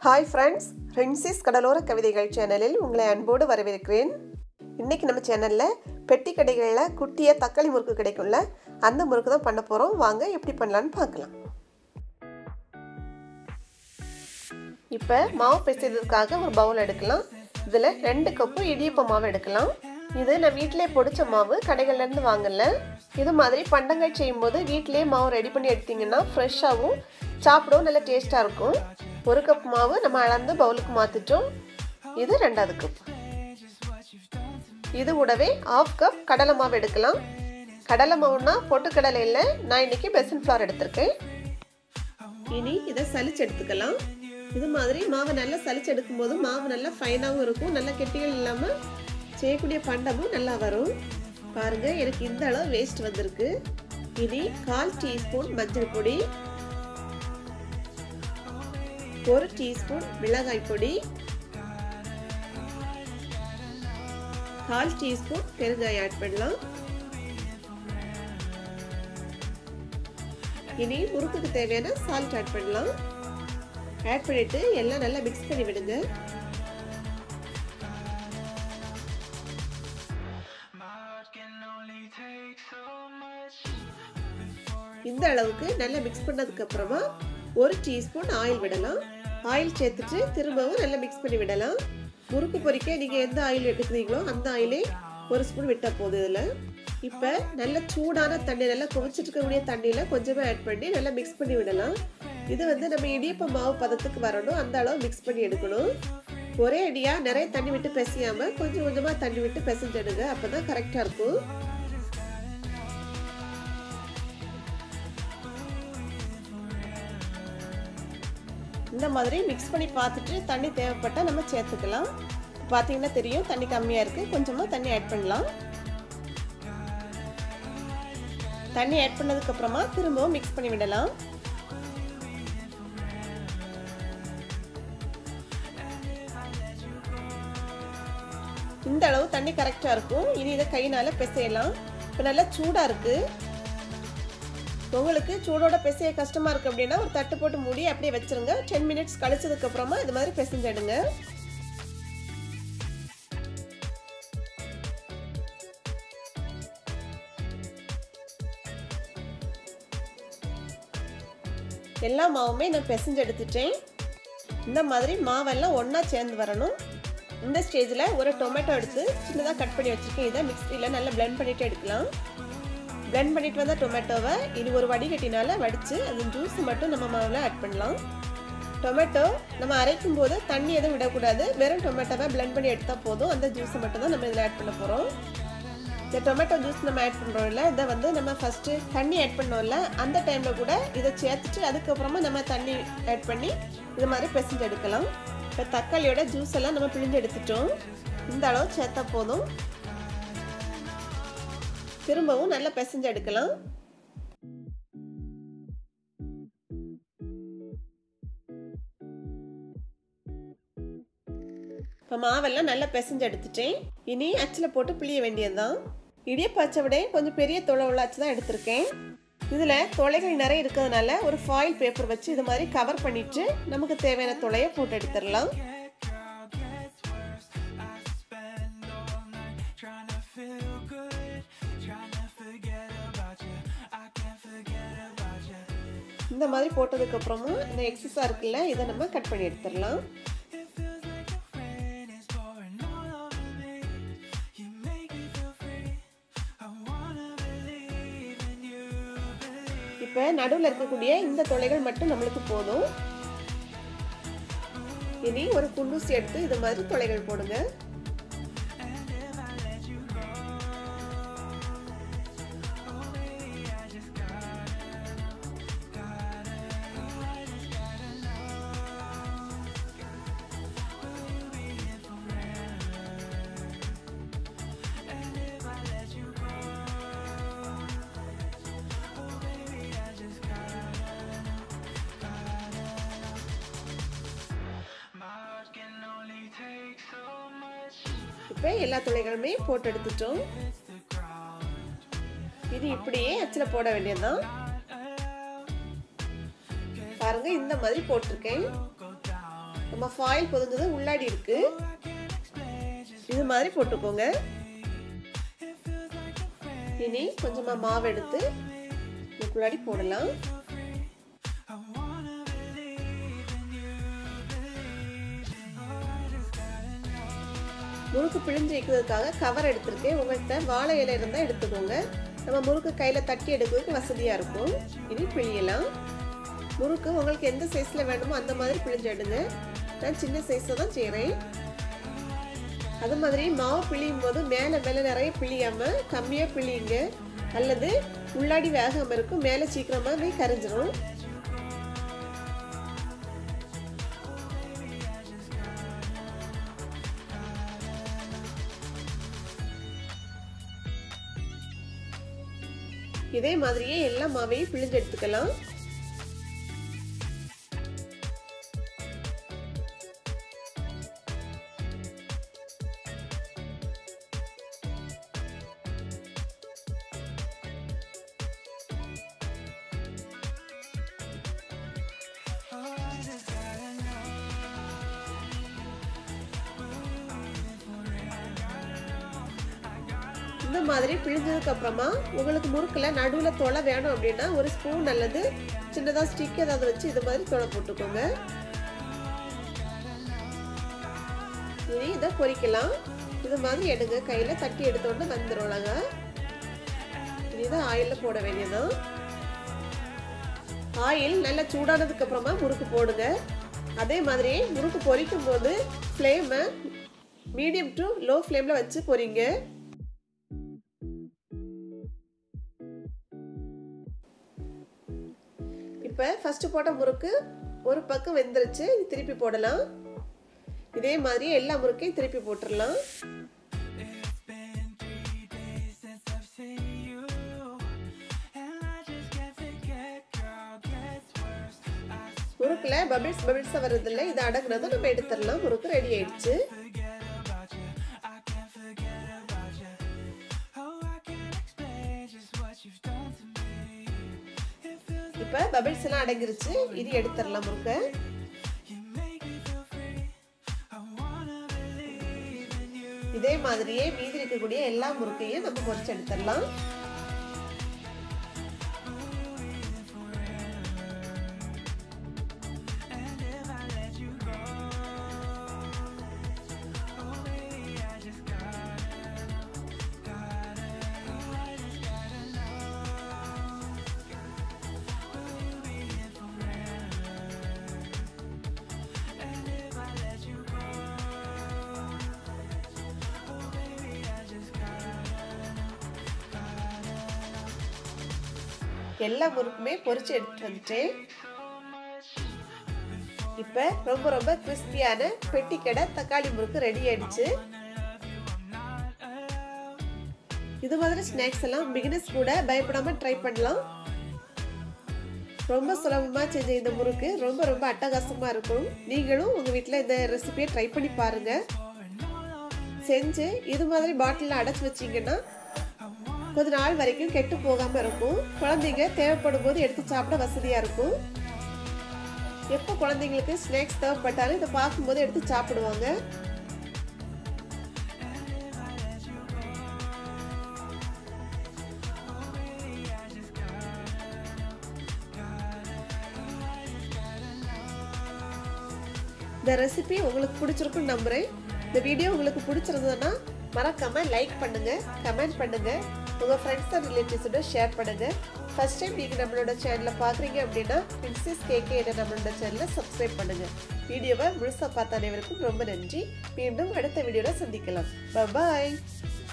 hi friends ரென்சிஸ் கடலோர கவிதைகள் சேனலில் உங்களை அன்போடு வரவேற்கிறேன் இன்றைக்கி நம்ம சேனலில் பெட்டி கடைகளில் குட்டியாக தக்காளி முறுக்கு கிடைக்கும்ல அந்த முறுக்கு தான் பண்ண போகிறோம் வாங்க எப்படி பண்ணலான்னு பார்க்கலாம் இப்போ மாவு பிசைறதுக்காக ஒரு பவுல் எடுக்கலாம் இதில் ரெண்டு கப்பு இடியப்ப மாவு எடுக்கலாம் இது நான் வீட்டிலே பொடிச்ச மாவு கடைகள்லேருந்து வாங்கல இது மாதிரி பண்டங்கள் செய்யும்போது வீட்டிலே மாவு ரெடி பண்ணி எடுத்திங்கன்னா ஃப்ரெஷ்ஷாகவும் சாப்பிடவும் நல்ல டேஸ்ட்டாக இருக்கும் ஒரு கப் மாவு நம்ம அளந்து பவுலுக்கு மாற்றிட்டோம் இது ரெண்டாவது கப் இது கூடவே ஆஃப் கப் கடலை மாவு எடுக்கலாம் கடலை மாவுனா பொட்டுக்கடலை இல்லை நான் இன்னைக்கு பெசன் ஃப்ளார் எடுத்திருக்கேன் இனி இதை சலிச்சு எடுத்துக்கலாம் இது மாதிரி மாவை நல்லா சலிச்சு எடுக்கும்போது மாவு நல்லா ஃபைனாகவும் இருக்கும் நல்ல கெட்டிகள் இல்லாமல் செய்யக்கூடிய பண்டமும் நல்லா வரும் பாருங்க எனக்கு இந்த அளவு வேஸ்ட் வந்திருக்கு இனி கால் டீஸ்பூன் மஞ்சள் பொடி ஒரு டீஸ்பூன் மிளகாய் பொடி கால் டீஸ்பூன் பெருங்காயம் ஆட் பண்ணலாம் இனி முறுக்குக்கு தேவையான சால்ட் ஆட் பண்ணலாம் ஆட் பண்ணிட்டு எல்லாம் நல்லா மிக்ஸ் பண்ணி விடுங்க இந்த அளவுக்கு நல்லா மிக்ஸ் பண்ணதுக்கு அப்புறமா ஒரு டீஸ்பூன் ஆயில் விடலாம் ஆயில் சேர்த்துட்டு திரும்பவும் நல்லா மிக்ஸ் பண்ணி விடலாம் முறுக்கு பொரிக்க நீங்கள் எந்த ஆயில் எடுக்கிறீங்களோ அந்த ஆயிலே ஒரு ஸ்பூன் விட்டால் போதும் இதில் இப்போ நல்ல சூடான தண்ணி நல்லா கொதிச்சுட்டு இருக்கக்கூடிய தண்ணியில் கொஞ்சமாக ஆட் பண்ணி நல்லா மிக்ஸ் பண்ணி விடலாம் இது வந்து நம்ம இடியப்ப மாவு பதத்துக்கு வரணும் அந்த அளவு மிக்ஸ் பண்ணி எடுக்கணும் ஒரே அடியாக நிறைய தண்ணி விட்டு பிசையாமல் கொஞ்சம் கொஞ்சமாக தண்ணி விட்டு பிசைஞ்சிடுங்க அப்போ தான் கரெக்டாக இருக்கும் இந்த மாதிரி மிக்ஸ் பண்ணி பார்த்துட்டு தண்ணி தேவைப்பட்டால் நம்ம சேர்த்துக்கலாம் பார்த்தீங்கன்னா தெரியும் தண்ணி கம்மியாக இருக்குது கொஞ்சமாக தண்ணி ஆட் பண்ணலாம் தண்ணி ஆட் பண்ணதுக்கப்புறமா திரும்பவும் மிக்ஸ் பண்ணி விடலாம் இந்த அளவு தண்ணி கரெக்டாக இருக்கும் இனி இதை கையினால் பிசையலாம் இப்போ நல்லா சூடாக இருக்குது உங்களுக்கு சூடோட பிசைய கஷ்டமாக இருக்குது அப்படின்னா ஒரு தட்டு போட்டு மூடி அப்படியே வச்சுருங்க டென் மினிட்ஸ் கழிச்சதுக்கப்புறமா இது மாதிரி பிசைஞ்சிடுங்க எல்லா மாவுமே நான் பிசைஞ்சு எடுத்துட்டேன் இந்த மாதிரி மாவெல்லாம் ஒன்றா சேர்ந்து வரணும் இந்த ஸ்டேஜில் ஒரு டொமேட்டோ எடுத்து சின்னதாக கட் பண்ணி வச்சுருக்கேன் இதை மிக்ஸியில் நல்லா பிளெண்ட் பண்ணிவிட்டு எடுக்கலாம் பிளெண்ட் பண்ணிட்டு வந்த டொமேட்டோவை இனி ஒரு வடிகட்டினால வடித்து அந்த ஜூஸ் மட்டும் நம்ம மாவில் ஆட் பண்ணலாம் டொமேட்டோ நம்ம அரைக்கும் போது தண்ணி எதுவும் விடக்கூடாது வெறும் டொமேட்டோவை பிளெண்ட் பண்ணி எடுத்தால் போதும் அந்த ஜூஸை மட்டும் தான் நம்ம இதில் ஆட் பண்ண போகிறோம் இந்த டொமேட்டோ ஜூஸ் நம்ம ஆட் பண்ணுறோம்ல இதை வந்து நம்ம ஃபஸ்ட்டு தண்ணி ஆட் பண்ணோம்ல அந்த டைமில் கூட இதை சேர்த்துட்டு அதுக்கப்புறமா நம்ம தண்ணி ஆட் பண்ணி இது மாதிரி பிசைஞ்சு எடுக்கலாம் இப்போ தக்காளியோட ஜூஸ் எல்லாம் நம்ம பிழிஞ்சு எடுத்துட்டோம் இந்த அளவு சேர்த்தா போதும் திரும்பவும் நல்லா பிசைஞ்சு எடுக்கலாம் இப்போ மாவெல்லாம் நல்லா பிசைஞ்சு எடுத்துட்டேன் இனி அச்சில் போட்டு பிழிய வேண்டியதுதான் இடியப்ப அச்சை விட கொஞ்சம் பெரிய தொலை உள்ள அச்சு தான் எடுத்திருக்கேன் இதில் தொலைகள் நிறைய இருக்கிறதுனால ஒரு ஃபாயில் பேப்பர் வச்சு இது மாதிரி கவர் பண்ணிட்டு நமக்கு தேவையான தொலையை போட்டு எடுத்துடலாம் இந்த மாதிரி போட்டதுக்கு அப்புறமா இந்த எக்ஸஸாக இருக்குல்ல இதை நம்ம கட் பண்ணி எடுத்துடலாம் இப்போ நடுவில் இருக்கக்கூடிய இந்த தொலைகள் மட்டும் நம்மளுக்கு போதும் இனி ஒரு குண்டூசி எடுத்து இது மாதிரி தொலைகள் போடுங்க இப்போ எல்லா துளைகளுமே போட்டு எடுத்துட்டோம் இது இப்படியே அச்சில் போட வேண்டியதுதான் பாருங்க இந்த மாதிரி போட்டிருக்கேன் நம்ம ஃபாயில் பொதிஞ்சது உள்ளாடி இருக்கு இது மாதிரி போட்டுக்கோங்க இனி கொஞ்சமாக மாவு எடுத்து இதுக்குள்ளாடி போடலாம் முறுக்கு பிழிஞ்சு வைக்கிறதுக்காக கவர் எடுத்திருக்கேன் உங்கள்கிட்ட வாழை இலை இருந்தால் எடுத்துக்கோங்க நம்ம முறுக்கு கையில் தட்டி எடுக்கிறதுக்கு வசதியாக இருக்கும் இனி பிழியலாம் முறுக்கு உங்களுக்கு எந்த சைஸில் வேணுமோ அந்த மாதிரி பிழிஞ்சு எடுங்க நான் சின்ன சைஸில் தான் செய்கிறேன் அது மாதிரி மாவு பிழியும் போது மேலே மேலே நிறைய பிழியாமல் கம்மியாக பிழியுங்க அல்லது உள்ளாடி வேகாமல் இருக்கும் மேலே சீக்கிரமாக கரைஞ்சிரும் இதே மாதிரியே எல்லா மாவையும் பிழிஞ்சு எடுத்துக்கலாம் இந்த மாதிரி பிழிஞ்சதுக்கு அப்புறமா உங்களுக்கு முறுக்குல நடுவில் தொலை வேணும் அப்படின்னா ஒரு ஸ்பூன் அல்லது சின்னதாக ஸ்டிக் ஏதாவது வச்சு இது மாதிரி தொலை போட்டுக்கோங்க இனி இதை பொரிக்கலாம் இது மாதிரி எடுங்க கையில் தட்டி எடுத்தோன்னு வந்துடும் அழகா இனிதான் ஆயிலில் போட வேண்டியதான் ஆயில் நல்லா சூடானதுக்கு அப்புறமா முறுக்கு போடுங்க அதே மாதிரி முறுக்கு பொரிக்கும் போது ஃப்ளேமை மீடியம் டு லோ ஃப்ளேமில் வச்சு பொரிங்க இப்போ ஃபஸ்ட்டு போட்ட முறுக்கு ஒரு பக்கம் வெந்துருச்சு திருப்பி போடலாம் இதே மாதிரி எல்லா முறுக்கையும் திருப்பி போட்டுடலாம் முறுக்கில் பபிள்ஸ் பபிள்ஸாக வர்றதில்ல இது அடங்குனதும் நம்ம எடுத்துடலாம் முறுக்கு ரெடி ஆயிடுச்சு இப்போ பபிள்ஸ் எல்லாம் அடங்கிருச்சு இது எடுத்துடலாம் முறுக்க இதே மாதிரியே மீதி இருக்கக்கூடிய எல்லா முறுக்கையும் நம்ம பொறிச்சு எடுத்துடலாம் எல்லா முறுக்குமே பொரிச்சு எடுத்துட்டு வந்துட்டேன் இப்போ ரொம்ப ரொம்ப கிறிஸ்பியான பெட்டிக்கடை தக்காளி முறுக்கு ரெடி ஆயிடுச்சு இது மாதிரி ஸ்நாக்ஸ் எல்லாம் பிகினர்ஸ் கூட பயப்படாம ட்ரை பண்ணலாம் ரொம்ப சுலபமாக செஞ்ச இந்த முறுக்கு ரொம்ப ரொம்ப அட்டகாசமாக இருக்கும் நீங்களும் உங்கள் வீட்டில் இந்த ரெசிபியை ட்ரை பண்ணி பாருங்கள் செஞ்சு இது மாதிரி பாட்டிலில் அடைச்சி வச்சிங்கன்னா கொஞ்ச நாள் வரைக்கும் கெட்டு போகாமல் இருக்கும் குழந்தைங்க தேவைப்படும் போது எடுத்து சாப்பிட வசதியாக இருக்கும் எப்போ குழந்தைங்களுக்கு ஸ்நாக்ஸ் தேவைப்பட்டாலும் இதை பார்க்கும்போது எடுத்து சாப்பிடுவாங்க இந்த ரெசிபி உங்களுக்கு பிடிச்சிருக்குன்னு நம்புகிறேன் இந்த வீடியோ உங்களுக்கு பிடிச்சிருந்ததுன்னா மறக்காமல் லைக் பண்ணுங்கள் கமெண்ட் பண்ணுங்கள் உங்கள் ஃப்ரெண்ட்ஸ் அண்ட் ரிலேட்டிவ்ஸோட ஷேர் பண்ணுங்கள் ஃபஸ்ட் டைம் நீங்கள் நம்மளோட சேனலை பார்க்குறீங்க அப்படின்னா பிரின்சஸ் கேகே என்ற நம்மளோட சேனலை சப்ஸ்கிரைப் பண்ணுங்கள் வீடியோவை முழுசாக பார்த்த அனைவருக்கும் ரொம்ப நன்றி மீண்டும் அடுத்த வீடியோவில் சந்திக்கலாம் பாய்